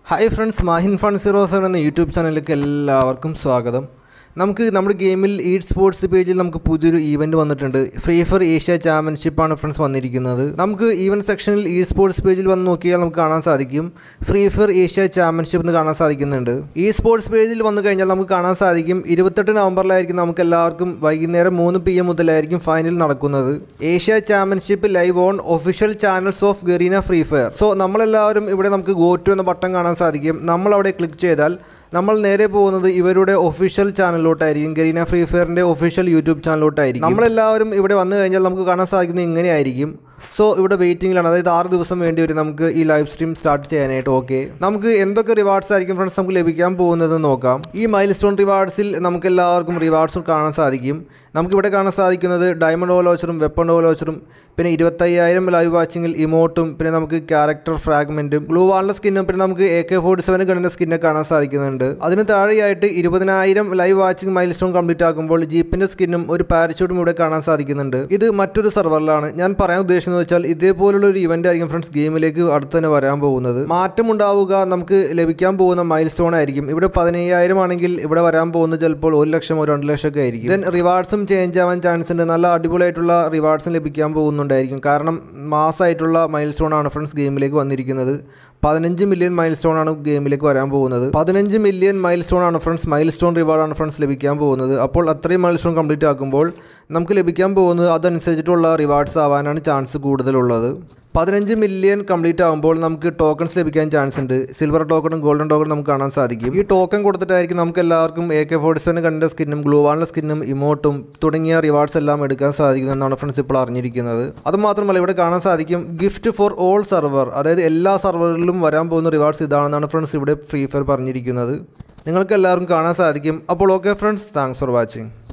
hi friends Mahin fun zero seven എന്ന യൂട്യൂബ് ചാനലിലേക്ക് എല്ലാവർക്കും സ്വാഗതം നമുക്ക് നമ്മുടെ ഗെയിമിൽ ഈ സ്പോർട്സ് പേജിൽ നമുക്ക് പുതിയൊരു ഈവൻറ്റ് വന്നിട്ടുണ്ട് ഫ്രീ ഫയർ ഏഷ്യ ചാമ്പ്യൻഷിപ്പാണ് ഫ്രണ്ട്സ് വന്നിരിക്കുന്നത് നമുക്ക് ഈവൻറ്റ് സെക്ഷനിൽ ഈ സ്പോർട്സ് പേജിൽ വന്ന് നോക്കിയാൽ നമുക്ക് കാണാൻ സാധിക്കും ഫ്രീ ഫയർ ഏഷ്യ ചാമ്പ്യൻഷിപ്പ് എന്ന് കാണാൻ സാധിക്കുന്നുണ്ട് ഈ സ്പോർട്സ് പേജിൽ വന്നു കഴിഞ്ഞാൽ നമുക്ക് കാണാൻ സാധിക്കും ഇരുപത്തെട്ട് നവംബറിലായിരിക്കും നമുക്ക് എല്ലാവർക്കും വൈകുന്നേരം മൂന്ന് പി എം മുതലായിരിക്കും ഫൈനൽ നടക്കുന്നത് Asia championship live on official channels of Garena free fire so നമ്മളെല്ലാവരും ഇവിടെ നമുക്ക് ഗോ ടു എന്ന ബട്ടൺ കാണാൻ സാധിക്കും നമ്മൾ അവിടെ ക്ലിക്ക് ചെയ്താൽ നമ്മൾ നേരെ പോകുന്നത് ഇവരുടെ ഒഫീഷ്യൽ ചാനലിലോട്ടായിരിക്കും ഗരീന ഫ്രീ ഫയറിൻ്റെ ഒഫീഷ്യൽ യൂട്യൂബ് ചാനലിലോട്ടായിരിക്കും നമ്മളെല്ലാവരും ഇവിടെ വന്നു കഴിഞ്ഞാൽ നമുക്ക് കാണാൻ സാധിക്കുന്നത് ഇങ്ങനെയായിരിക്കും സോ ഇവിടെ വെയിറ്റിംഗിലാണ് അതായത് ആറ് ദിവസം വേണ്ടി വരും നമുക്ക് ഈ ലൈവ് സ്ട്രീം സ്റ്റാർട്ട് ചെയ്യാനായിട്ട് ഓക്കെ നമുക്ക് എന്തൊക്കെ റിവാർഡ്സ് ആയിരിക്കും ഫ്രണ്ട്സ് നമുക്ക് ലഭിക്കാൻ പോകുന്നത് നോക്കാം ഈ മൈൽ സ്റ്റോൺ റിവാർഡ്സിൽ നമുക്ക് എല്ലാവർക്കും റിവാർഡ്സും കാണാൻ സാധിക്കും നമുക്കിവിടെ കാണാൻ സാധിക്കുന്നത് ഡയമണ്ട് ഓലോച്ചറും വെപ്പൺ ഓലോച്ചറും പിന്നെ ഇരുപത്തയ്യായിരം ലൈവ് വാച്ചിങ്ങിൽ ഇമോട്ടും പിന്നെ നമുക്ക് ക്യാരക്ടർ ഫ്രാഗ്മെൻറ്റും ഗ്ലൂ വാളിൻ്റെ സ്കിന്നും പിന്നെ നമുക്ക് എ കെ ഫോർട്ടി സെവൻ ഗണ്ണിൻ്റെ സ്കിന്നൊക്കെ കാണാൻ സാധിക്കുന്നുണ്ട് അതിന് താഴെയായിട്ട് ഇരുപതിനായിരം live watching milestone complete ആക്കുമ്പോൾ ജീപ്പിൻ്റെ സ്കിന്നും ഒരു പാരച്യൂട്ടും ഇവിടെ കാണാൻ സാധിക്കുന്നുണ്ട് ഇത് മറ്റൊരു സെർവറിലാണ് ഞാൻ പറയാൻ ഉദ്ദേശിക്കുന്നത് വെച്ചാൽ ഇതേപോലുള്ള ഒരു ഇവന്റ് ആയിരിക്കും ഫ്രണ്ട്സ് ഗെയിമിലേക്ക് അടുത്ത് തന്നെ വരാൻ പോകുന്നത് മാറ്റം ഉണ്ടാവുക നമുക്ക് ലഭിക്കാൻ പോകുന്ന മൈൽ സ്റ്റോൺ ആയിരിക്കും ഇവിടെ പതിനയ്യായിരം ആണെങ്കിൽ ഇവിടെ വരാൻ പോകുന്നത് ചിലപ്പോൾ ഒരു ലക്ഷമോ രണ്ട് ലക്ഷം ഒക്കെ ആയിരിക്കും ദെൻ റിവാർഡ്സും ചേഞ്ച് ആവാൻ ചാൻസ് ഉണ്ട് നല്ല അടിപൊളിയായിട്ടുള്ള റിവാർഡ്സും ലഭിക്കാൻ പോകുന്നുണ്ടായിരിക്കും കാരണം മാസമായിട്ടുള്ള മൈൽ സ്റ്റോൺ ആണ് ഫ്രണ്ട്സ് ഗെയിമിലേക്ക് വന്നിരിക്കുന്നത് പതിനഞ്ച് മില്യൺ മൈൽ സ്റ്റോൺ ആണ് ഗെയിമിലേക്ക് വരാൻ പോകുന്നത് പതിനഞ്ച് മില്യൺ മൈൽ സ്റ്റോൺ ആണ് ഫ്രണ്ട്സ് മൈൽ സ്റ്റോൺ റിവാർഡാണ് ഫ്രണ്ട്സ് ലഭിക്കാൻ പോകുന്നത് അപ്പോൾ അത്രയും മൈൽ സ്റ്റോൺ കംപ്ലീറ്റ് ആക്കുമ്പോൾ നമുക്ക് ലഭിക്കാൻ പോകുന്നത് അതനുസരിച്ചിട്ടുള്ള റിവാർഡ്സ് ആവാനാണ് ചാൻസ് കൂടുതലുള്ളത് പതിനഞ്ച് മില്യൺ കംപ്ലീറ്റ് ആകുമ്പോൾ നമുക്ക് ടോക്കൺസ് ലഭിക്കാൻ ചാൻസ് ഉണ്ട് സിൽവർ ടോക്കണും ഗോൾഡൻ ടോക്കണും നമുക്ക് കാണാൻ സാധിക്കും ഈ ടോക്കൺ കൊടുത്തിട്ടായിരിക്കും നമുക്ക് എല്ലാവർക്കും എ കെ ഫോർട്ടി സെവൻ കണ്ട സ്കിന്നും ഗ്ലൂവാളിൻ്റെ സ്കിന്നും ഇമോട്ടും തുടങ്ങിയ റിവാർഡ്സ് എല്ലാം എടുക്കാൻ സാധിക്കും എന്നാണ് ഫ്രണ്ട്സ് ഇപ്പോൾ അറിഞ്ഞിരിക്കുന്നത് അത് മാത്രമല്ല ഇവിടെ കാണാൻ സാധിക്കും ഗിഫ്റ്റ് ഫോർ ഓൾ സർവർ അതായത് എല്ലാ സർവറിലും വരാൻ പോകുന്ന റിവാർഡ്സ് ഇതാണെന്നാണ് ഫ്രണ്ട്സ് ഇവിടെ ഫ്രീ ഫയർ പറഞ്ഞിരിക്കുന്നത് നിങ്ങൾക്ക് എല്ലാവർക്കും കാണാൻ സാധിക്കും അപ്പോൾ okay friends thanks for watching